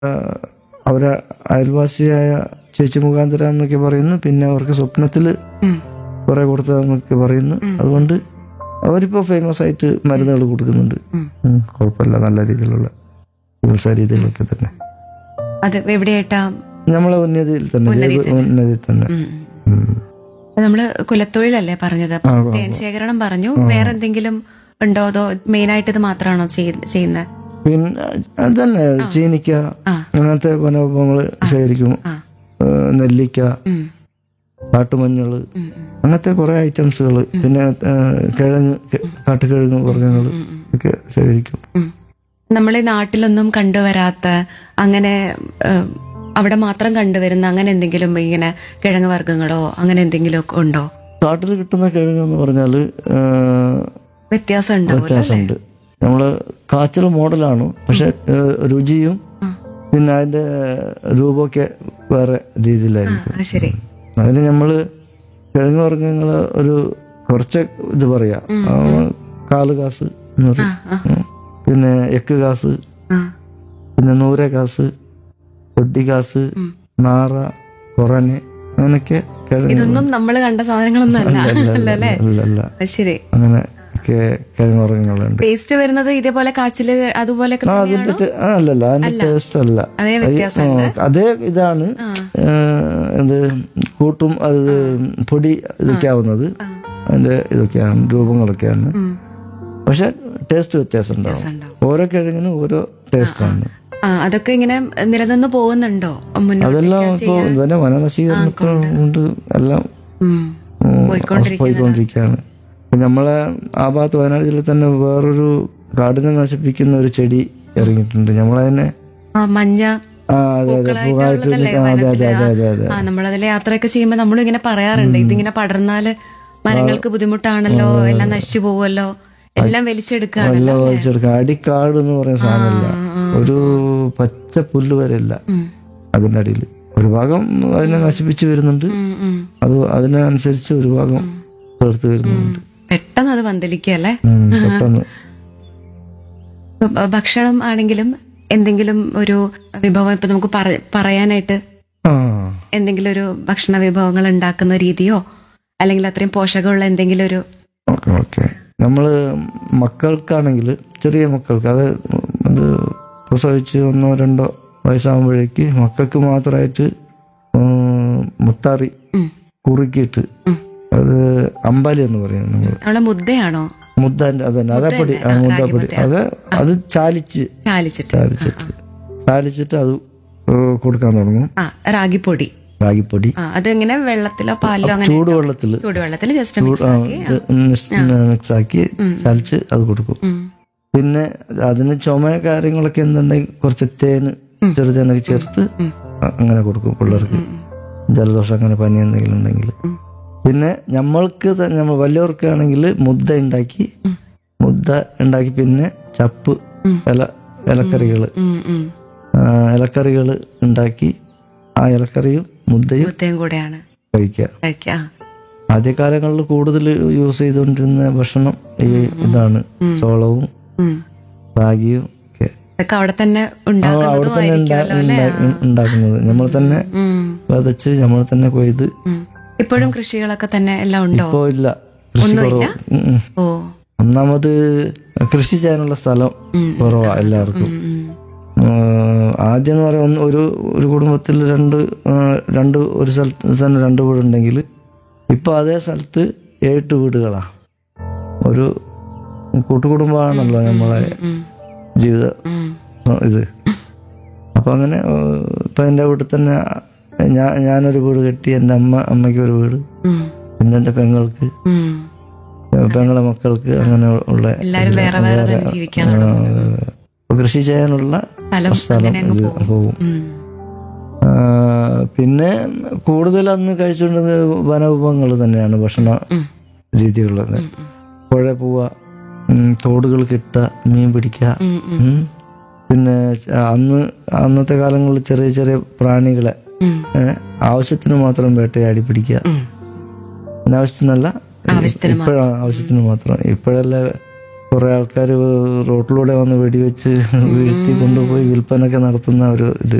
അവരെ അയൽവാസിയായ ചേച്ചി മുഖാന്തരം എന്നൊക്കെ പറയുന്നു പിന്നെ അവർക്ക് സ്വപ്നത്തിൽ ഉം. കുറെ കൊടുത്തതെന്നൊക്കെ പറയുന്നു അതുകൊണ്ട് അവരിപ്പോ ഫേമസ് ആയിട്ട് മരുന്നുകൾ കൊടുക്കുന്നുണ്ട് ഉം. ഉം, കുഴപ്പമില്ല നല്ല രീതിയിലുള്ള ചികിത്സാ രീതികളൊക്കെ തന്നെ അത് എവിടെയായിട്ടാ നമ്മളെ ഉന്നതിയിൽ തന്നെ ഉന്നതിയിൽ തന്നെ. ഉന്നതിയിൽ തന്നെ ഉം. ഉം. അപ്പൊ നമ്മള് കുലത്തൊഴിലല്ലേ പറഞ്ഞത് അപ്പൊ ആ, ആ, ആ. തേൻ ശേഖരണം പറഞ്ഞു വേറെ എന്തെങ്കിലും ഉണ്ടോ അതോ മെയിൻ ആയിട്ട് ഇത് മാത്രമാണോ ചെയ്യുന്നത് പിന്നെ അതന്നെ ചീനിക്ക ആ. അങ്ങനത്തെ വനവിഭവങ്ങൾ ശേഖരിക്കും ആ. ഏഹ് നെല്ലിക്ക ഉം. കാട്ടുമഞ്ഞള് ഉം, ഉം. അങ്ങനത്തെ കുറെ ഐറ്റംസുകൾ പിന്നെ ഏഹ് കിഴങ്ങ് ക- കാട്ടുകിഴങ്ങ് വർഗ്ഗങ്ങൾ ഒക്കെ ശേഖരിക്കും ഉം. നമ്മളെ നാട്ടിലൊന്നും കണ്ടുവരാത്ത അങ്ങനെ ഏഹ്, അവിടെ മാത്രം കണ്ടുവരുന്ന അങ്ങനെ എന്തെങ്കിലും ഇങ്ങനെ കിഴങ്ങ് വർഗ്ഗങ്ങളോ അങ്ങനെ എന്തെങ്കിലും ഒക്കെ ഉണ്ടോ കാട്ടിൽ കിട്ടുന്ന കിഴങ്ങ് എന്ന് പറഞ്ഞാൽ വ്യത്യാസം ഉണ്ടാവുമല്ലോ വ്യത്യാസമുണ്ട് നമ്മള് കാച്ചൽ മോഡലാണ് പക്ഷെ ഏഹ് രുചിയും പിന്നെ അതിന്റെ രൂപമൊക്കെ വേറെ രീതിയിലായിരിക്കും ആ ശരി അതിന് നമ്മള് കിഴങ്ങ് വർഗ്ഗങ്ങള് ഒരു കുറച്ച് ഇത് പറയാ ആ, കാല് കാസ് എന്ന് ആ പറയും ആ ഉം. പിന്നെ എക്ക് കാസ് ആ പിന്നെ നൂര കാസ് പൊട്ടി കാസ് നാറ കൊറന് അങ്ങനൊക്കെ കിഴങ്ങ് ഇതൊന്നും നമ്മൾ കണ്ട സാധനങ്ങളൊന്നും അല്ല അല്ല അല്ലേ അല്ല അല്ല അത് ശരി അങ്ങനെ ഒക്കെ കിഴങ്ങ് വർഗ്ഗങ്ങളുണ്ട് ടേസ്റ്റ് വരുന്നത് ഇതേപോലെ കാച്ചില് അതുപോലെ ആ അതിന്റെ ടേ- ആ, അല്ലല്ല അതിന്റെ ടേസ്റ്റ് അല്ല അതേ അത് വ്യത്യാസം ആ, അതേ ഇതാണ് ഏഹ്, എന്ത് കൂട്ടും അത് പൊടി ഇതൊക്കെ ആവുന്നത് അതിന്റെ ഇതൊക്കെയാണ് രൂപങ്ങളൊക്കെയാണ് ഉം. പക്ഷെ ടേസ്റ്റ് വ്യത്യാസം ഉണ്ടാവും ഉണ്ടാവും. ഓരോ കിഴങ്ങിനും ഓരോ ടേസ്റ്റാണ് ആ അതൊക്കെ ഇങ്ങനെ നിലനിന്ന് പോകുന്നുണ്ടോ മുന്നോട്ട് അതെല്ലാം ഇപ്പൊ തന്നെ വനനശീകരണമൊക്കെ കൊണ്ട് എല്ലാം ഉം. ഉം, പോയിക്കൊണ്ടിരിക്കുന്ന പോയിക്കൊണ്ടിരിക്കുകയാണ് പിന്നെ നമ്മളെ ആ ഭാഗത്ത് വയനാട് ജില്ലയിൽ തന്നെ വേറൊരു കാടിനെ നശിപ്പിക്കുന്ന ഒരു ചെടി ഇറങ്ങിയിട്ടുണ്ട് നമ്മളതിനെ ആ മഞ്ഞ ആ അതെ അതെ പൂവായിട്ട് പൂക്കളായിട്ടുള്ളതല്ലേ നിൽക്കുന്ന- അതെ അതെ വനത്തില്? അതെ അതെ അതെ ആ നമ്മളതിലെ യാത്രയൊക്കെ ചെയ്യുമ്പോൾ നമ്മളും ഇങ്ങനെ പറയാറുണ്ട് ഇതിങ്ങനെ പടർന്നാല് മരങ്ങൾക്ക് ബുദ്ധിമുട്ടാണല്ലോ എല്ലാം നശിച്ചു പോവുമല്ലോ എല്ലാം വലിച്ചെടുക്കുകയാണല്ലോ എല്ലാം വലിച്ചെടുക്കാം അടിക്കാട് എന്ന് പറയുന്ന സാധനമില്ല ഒരു പച്ച പുല്ല് വരെ ഇല്ല ഉം. അതിന്റെ അടിയിൽ ഒരു ഭാഗം അതിനെ നശിപ്പിച്ചു വരുന്നുണ്ട് ഉം, ഉം. അത് അതിനനുസരിച്ച് ഒരു ഭാഗം ചേർത്ത് വരുന്നുണ്ട് പെട്ടെന്ന് അത് പന്തലിക്കല്ലേ ഉം, പെട്ടെന്ന് ഇപ്പൊ ഭ- ഭക്ഷണം ആണെങ്കിലും എന്തെങ്കിലും ഒരു വിഭവം ഇപ്പൊ നമുക്ക് പറ- പറയാനായിട്ട് ആ എന്തെങ്കിലും ഒരു ഭക്ഷണ വിഭവങ്ങൾ ഉണ്ടാക്കുന്ന രീതിയോ അല്ലെങ്കിൽ അത്രയും പോഷകമുള്ള എന്തെങ്കിലും ഒരു ഓക്കെ ഓക്കെ നമ്മള് മക്കൾക്കാണെങ്കിൽ ചെറിയ മക്കൾക്ക് അത് അത് പ്രസവിച്ച് ഒന്നോ രണ്ടോ വയസ്സാകുമ്പോഴേക്ക് മക്കൾക്ക് മാത്രമായിട്ട് ഉം, മുത്താറി ഉം. കുറുക്കിയിട്ട് ഉം. അത് അമ്പാലി എന്ന് പറയും നമ്മൾ നമ്മളെ മുദ്ദയാണോ മുദ്ദന്റെ അതന്നെ അതപ്പൊടി ആ മുദ്ദപ്പൊടി അത് അത് ചാലിച്ച് ചാലിച്ചിട്ട് ചാലിച്ചിട്ട് ചാലിച്ചിട്ട് അത് ഏഹ് കൊടുക്കാൻ തുടങ്ങും ആ റാഗിപ്പൊടി റാഗിപ്പൊടി ആ അതെങ്ങനെ വെള്ളത്തിലോ പാലിലോ അങ്ങനെ ചൂടുവെള്ളത്തിൽ ചൂടുവെള്ളത്തിൽ ജസ്റ്റ് മിക്സ് ആക്കി മിക്സ് ആക്കി ചാലിച്ച് അത് കൊടുക്കും ഉം. പിന്നെ അതിന് ചുമ കാര്യങ്ങളൊക്കെ എന്തുണ്ടെങ്കിൽ കുറച്ച് തേന് ചെറുതേനൊക്കെ ചേർത്ത് അ- അങ്ങനെ കൊടുക്കും പിള്ളേർക്ക് ജലദോഷം അങ്ങനെ പനി എന്തെങ്കിലും ഉണ്ടെങ്കിൽ പിന്നെ നമ്മൾക്ക് തന്നെ നമ്മൾ വലിയവർക്കാണെങ്കിൽ മുദ്ദ ഉണ്ടാക്കി മുദ്ദ ഉണ്ടാക്കി പിന്നെ ചപ്പ് ഇല ഇലക്കറികൾ ഉം, ഉം. ഇലക്കറികൾ ഉണ്ടാക്കി ആ ഇലക്കറിയും മുദ്ദയും മുദ്ദയും കൂടെയാണ് കഴിക്കുക കഴിക്കുക ആദ്യകാലങ്ങളിൽ കൂടുതൽ യൂസ് ചെയ്തുകൊണ്ടിരുന്ന ഭക്ഷണം ഈ ഇതാണ് ചോളവും ഉം. റാഗിയും ഒക്കെ ഇതൊക്കെ അവിടെ തന്നെ അവിടെ ഉണ്ടാക്കുന്നതും തന്നെ ആയിരിക്കുമല്ലോ അല്ലേ ഉണ്ടാ- ഉണ്ടാക്കുന്നത് നമ്മൾ തന്നെ ഉം. വിതച്ച് നമ്മൾ തന്നെ കൊയ്ത് ഉം. ഇപ്പോഴും കൃഷികളൊക്കെ തന്നെ എല്ലാം ഉണ്ടോ ഇപ്പോ ഇല്ല കൃഷി കുറവ് ഉം, ഉം. ഓ ഒന്നാമത് കൃഷി ചെയ്യാനുള്ള സ്ഥലം കുറവാ എല്ലാവർക്കും ഉം, ഉം. ആഹ് ആദ്യം എന്ന് പറയാൻ ഒരു ഒരു കുടുംബത്തിൽ രണ്ട് ആഹ് രണ്ട് ഒരു സ്ഥലത്ത് തന്നെ രണ്ട് വീടുണ്ടെങ്കിൽ ഇപ്പൊ അതേ സ്ഥലത്ത് ഏട്ട് വീടുകളാ ഒരു കൂട്ടുകുടുംബമാണല്ലോ നമ്മളെ ഉം. ജീവിത ഉം. ഇത് അപ്പൊ അങ്ങനെ ആഹ് ഇപ്പൊ എന്റെ വീട്ടിൽ തന്നെ ഞാൻ ഞാനൊരു വീട് കെട്ടി എൻ്റെ അമ്മ അമ്മയ്ക്ക് ഒരു വീട് ഉം. പിന്നെ എൻ്റെ പെങ്ങൾക്ക് ഉം. പെങ്ങളെ മക്കൾക്ക് അങ്ങനെ ഉള്ള എല്ലാരും വേറെ വേറെ തന്നെ ജീവിക്കാൻ തുടങ്ങും ഇപ്പൊ കൃഷി ചെയ്യാനുള്ള സ്ഥലം സ്ഥലം അങ്ങനെ അങ്ങ് ഇത് പോകും പോകും ഉം. ആ, പിന്നെ കൂടുതൽ അന്ന് കഴിച്ചുകൊണ്ടിരുന്നത് വനവിഭവങ്ങൾ തന്നെയാണ് ഭക്ഷണ ഉം. രീതികളുള്ളത് പുഴ പോവുക ഉം, തോടുകൾ കിട്ടുക മീൻ പിടിക്കുക ഉം, ഉം. ഉം. പിന്നെ ച- അന്ന് അന്നത്തെ കാലങ്ങളിൽ ചെറിയ ചെറിയ പ്രാണികളെ ഉം. ഏ, ആവശ്യത്തിന് മാത്രം വേട്ടയാടി പിടിക്കുക ഉം. അനാവശ്യത്തിനല്ല ആവശ്യത്തിന് ഇപ്പോഴാണ് ആവശ്യത്തിന് മാത്രം ഇപ്പോഴല്ല കുറെ ആൾക്കാർ റോട്ടിലൂടെ വന്ന് വെടിവെച്ച് വീഴ്ത്തി കൊണ്ടുപോയി വിൽപ്പനയൊക്കെ നടത്തുന്ന ഒരു ഇത്